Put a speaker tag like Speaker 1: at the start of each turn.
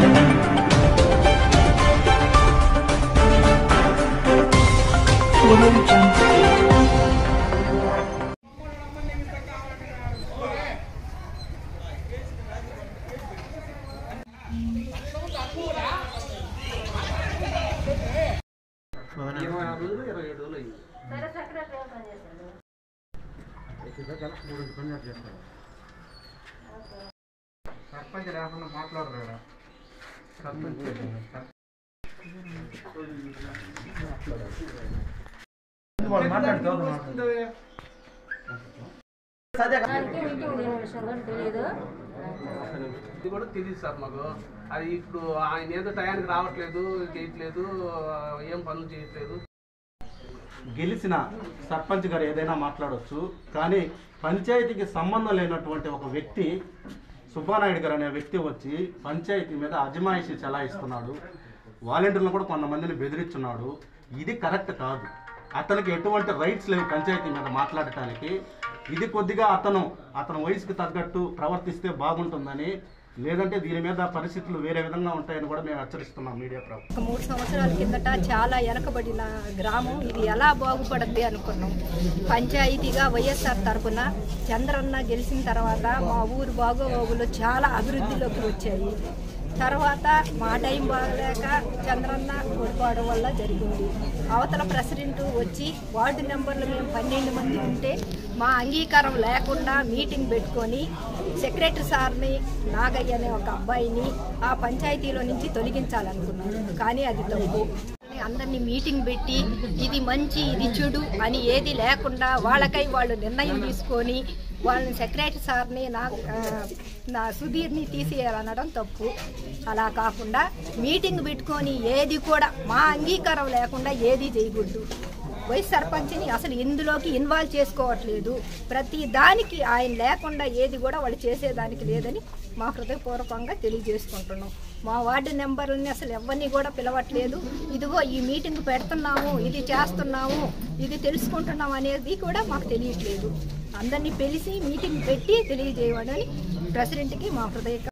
Speaker 1: Audio Jungle.
Speaker 2: ఇరవై ఆరు రోజులు ఇరవై ఏడు రోజులు అయింది
Speaker 3: సర్పంచ్ లేకుండా మాట్లాడరు కదా వాళ్ళు మాట్లాడితే
Speaker 2: ఇది కూడా తెలియదు సార్ మాకు అది ఇప్పుడు ఆయన ఏదో టయానికి రావట్లేదు చేయట్లేదు ఏం పనులు చేయట్లేదు
Speaker 4: గెలిచిన సర్పంచ్ గారు ఏదైనా మాట్లాడవచ్చు కానీ పంచాయతీకి సంబంధం లేనటువంటి ఒక వ్యక్తి సుబ్బానాయుడు గారు అనే వ్యక్తి వచ్చి పంచాయతీ మీద అజమాయిషి చలాయిస్తున్నాడు వాలంటీర్లను కూడా కొంతమందిని బెదిరిస్తున్నాడు ఇది కరెక్ట్ కాదు అతనికి ఎటువంటి రైట్స్ లేవు పంచాయతీ మీద మాట్లాడటానికి ఇది కొద్దిగా అతను అతని వయసుకు తగ్గట్టు ప్రవర్తిస్తే బాగుంటుందని లేదంటే దీని మీద పరిస్థితులు వేరే విధంగా ఉంటాయని కూడా మేము హెచ్చరిస్తున్నాం మీడియా ప్రభుత్వం
Speaker 5: ఒక మూడు సంవత్సరాల కిందట చాలా వెనకబడిన గ్రామం ఇది ఎలా బాగుపడద్ది అనుకున్నాం పంచాయతీగా వైఎస్ఆర్ తరపున చంద్రన్న గెలిచిన తర్వాత మా ఊరు బాగోగులు చాలా అభివృద్ధిలోకి వచ్చాయి తర్వాత మా టైం బాగలేక చంద్రన్న ఓడిపోవడం వల్ల జరిగింది అవతల ప్రెసిడెంట్ వచ్చి వార్డు నెంబర్లు మేము పన్నెండు మంది ఉంటే మా అంగీకారం లేకుండా మీటింగ్ పెట్టుకొని సెక్రటరీ సార్ని నాగయ్య అనే ఒక అబ్బాయిని ఆ పంచాయతీలో నుంచి తొలగించాలనుకున్నాను కానీ అది తప్పు అందరినీ మీటింగ్ పెట్టి ఇది మంచి ఇది చెడు అని ఏది లేకుండా వాళ్ళకై వాళ్ళు నిర్ణయం తీసుకొని వాళ్ళని సెక్రటరీ సార్ని నా ఆ, నా సుధీర్ని తీసేయాలనడం తప్పు అలా కాకుండా మీటింగ్ పెట్టుకొని ఏది కూడా మా అంగీకారం లేకుండా ఏది చేయకూడదు వైస్ సర్పంచ్ని అసలు ఇందులోకి ఇన్వాల్వ్ చేసుకోవట్లేదు ప్రతి దానికి ఆయన లేకుండా ఏది కూడా వాళ్ళు చేసేదానికి లేదని మా హృదయపూర్వకంగా తెలియజేసుకుంటున్నాం మా వార్డు నెంబర్ని అసలు ఎవరిని కూడా పిలవట్లేదు ఇదిగో ఈ మీటింగ్ పెడుతున్నాము ఇది చేస్తున్నాము ఇది తెలుసుకుంటున్నాం అనేది కూడా మాకు తెలియట్లేదు అందరినీ పిలిచి మీటింగ్ పెట్టి తెలియజేయమని ప్రెసిడెంట్కి మా హృదయ